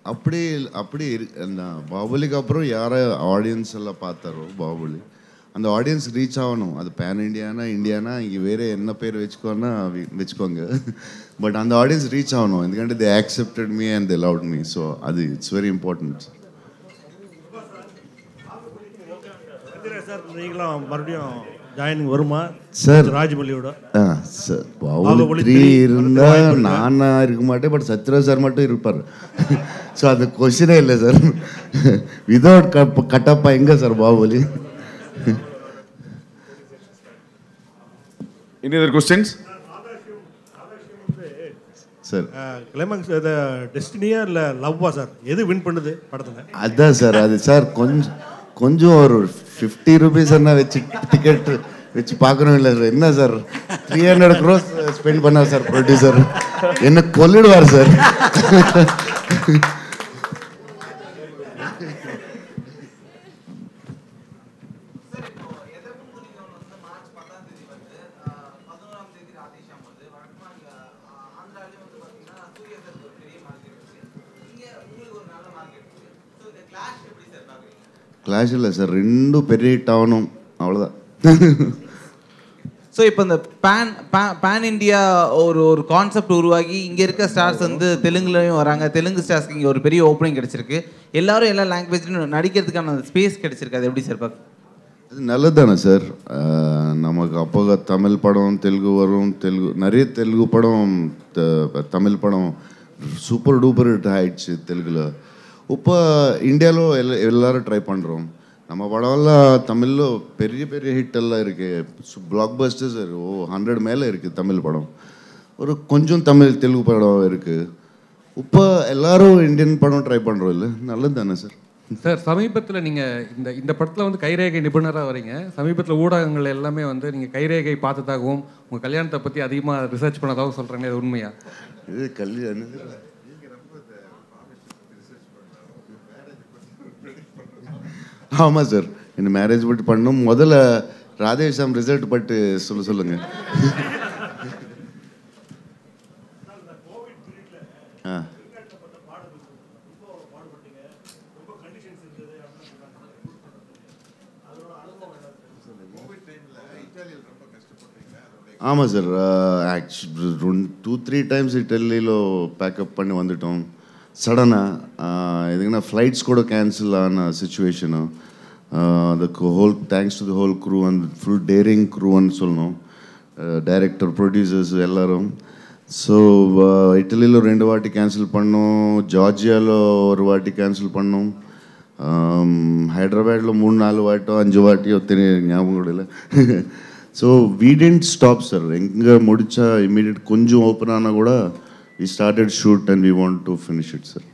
அப்படி அப்படி இரு- நான் பாகுபலிக்கு அப்புறம் யாரை ஆடியன்ஸ் எல்லாம் பார்த்தாரோ பாகுபலி அந்த ஆடியன்ஸ் ரீச் ஆகணும் அது பேன் இண்டியானா இந்தியானா இங்கே வேறு என்ன பேர் வச்சுக்கோன்னா வி- வச்சுக்கோங்க பட் அந்த ஆடியன்ஸ் ரீச் ஆகணும் ఎందుకంటే they accepted me and they loved me so அது இட்ஸ் வெரி இம்பார்ட்டன்ட் சார் நீங்களும் மறுபடியும் ஜாயினிங் வருமா சார் ராஜமல்லியோட ஆ sir Baahubali Baahubali three three இருந்தால் வரதுக்கு வாய்ப்பு இருக்கா? நானா இருக்க மாட்டேன் பட் சத்யராஜ் சார் மட்டும் இருப்பார் ஸோ அது கொஸ்டினே இல்லை சார் விதவுட் கட்டப்பா எங்கே sir Baahubali Any other questions? Sir climax இது டெஸ்டினியா இல்லை லவ்வா சார் எது வின் பண்ணுது படத்தில் அதான் சார் அது சார் கொஞ்சம் கொஞ்சம் ஒரு ஃபிஃப்டி ருபீஸ் என்ன வச்சு டிக்கெட் வச்சு பார்க்கணும் இல்லை சார் என்ன sir three hundred crores spend பண்ணார் சார் ப்ரொடியூசர் என்ன கொல்லிடுவார் சார் கிளாஷ் இல்லை சார் ரெண்டும் பெரிய ஹிட் ஆகணும் அவ்வளோதான் ஸோ இப்போ இந்த பேன் பேன் இந்தியா ஒரு ஒரு கான்செப்ட் உருவாகி இங்கே இருக்க ஸ்டார்ஸ் வந்து தெலுங்குலையும் வராங்க தெலுங்கு ஸ்டார்ஸ்க்கு இங்கே ஒரு பெரிய ஓப்பனிங் கிடைச்சிருக்கு எல்லாரும் எல்லா லாங்குவேஜ்லையும் நடிக்கிறதுக்கான ஸ்பேஸ் கிடைச்சிருக்கு அது எப்படி சார் பார்க்க அது நல்லது தானே சார் அஹ் நமக்கு அப்போ தமிழ் படம் தெலுங்கு வரும் தெலுங்கு நிறைய தெலுங்கு படம் த- தமிழ் படம் சூப்பர் டூப்பர் ஹிட் ஆயிடுச்சு தெலுங்குல இப்போ ఇండియాలో ఎల్ల எல்லாரும் ட்ரை பண்ணுறோம் நம்ம படம்லாம் தமிழ்ல பெரிய பெரிய ஹிட் எல்லாம் இருக்கு பிளாக் பஸ்டர்ஸ் ஓ ஹண்ட்ரட் மேலே இருக்குது தமிழ் படம் ஒரு கொஞ்சம் தமிழ் தெலுங்கு படம் இருக்குது இப்போ எல்லாரும் இந்தியன் படம் ட்ரை பண்ணுறோம் இல்லை நல்லது தானே சார் சார் சமீபத்தில் நீங்கள் இந்த இந்த படத்தில் வந்து கைரேகை நிபுணராக வரீங்க சமீபத்தில் ஊடகங்கள் எல்லாமே வந்து நீங்கள் கைரேகை பார்த்ததாகவும் உங்கள் கல்யாணத்தை பற்றி அதிகமாக ரிசர்ச் பண்ணதாகவும் சொல்கிறாங்க அது உண்மையா இது கல்யாணம் ஆமாம் சார் இந்த மேரேஜ் பட்டு பண்ணணும் முதல்ல ராதேஷாம் ரிசல்ட் பட்டு சொல்ல சொல்லுங்க ஆ ஆமாம் sir actually two three times ఇటలీలో ప్యాకప్ பண்ணி வந்துட்டோம் సడனாக எதுக்குன்னா ஃப்ளைட்ஸ் கூட கேன்சல் ஆன சுச்சுவேஷனு அதுக்கு whole thanks to the whole crew and full daring க்ரூன்னு சொல்லணும் டைரக்டர் ப்ரொடியூசர்ஸ் எல்லாரும் ஸோ இட்டலியில் ரெண்டு வாட்டி கேன்சல் பண்ணோம் ஜார்ஜியாలో ஒரு வாட்டி கேன்சல் பண்ணோம் హైదరాబాద్లో మూడు నాలుగు వాటో అంజు వాటియో తినే ஞாபகம் கூட இல்லை so we didn't stop sir ఇంకా முடிச்சா இமீடியட் கொஞ்சம் ஓப்பன் ஆனால் கூட we started shoot and we want to finish it sir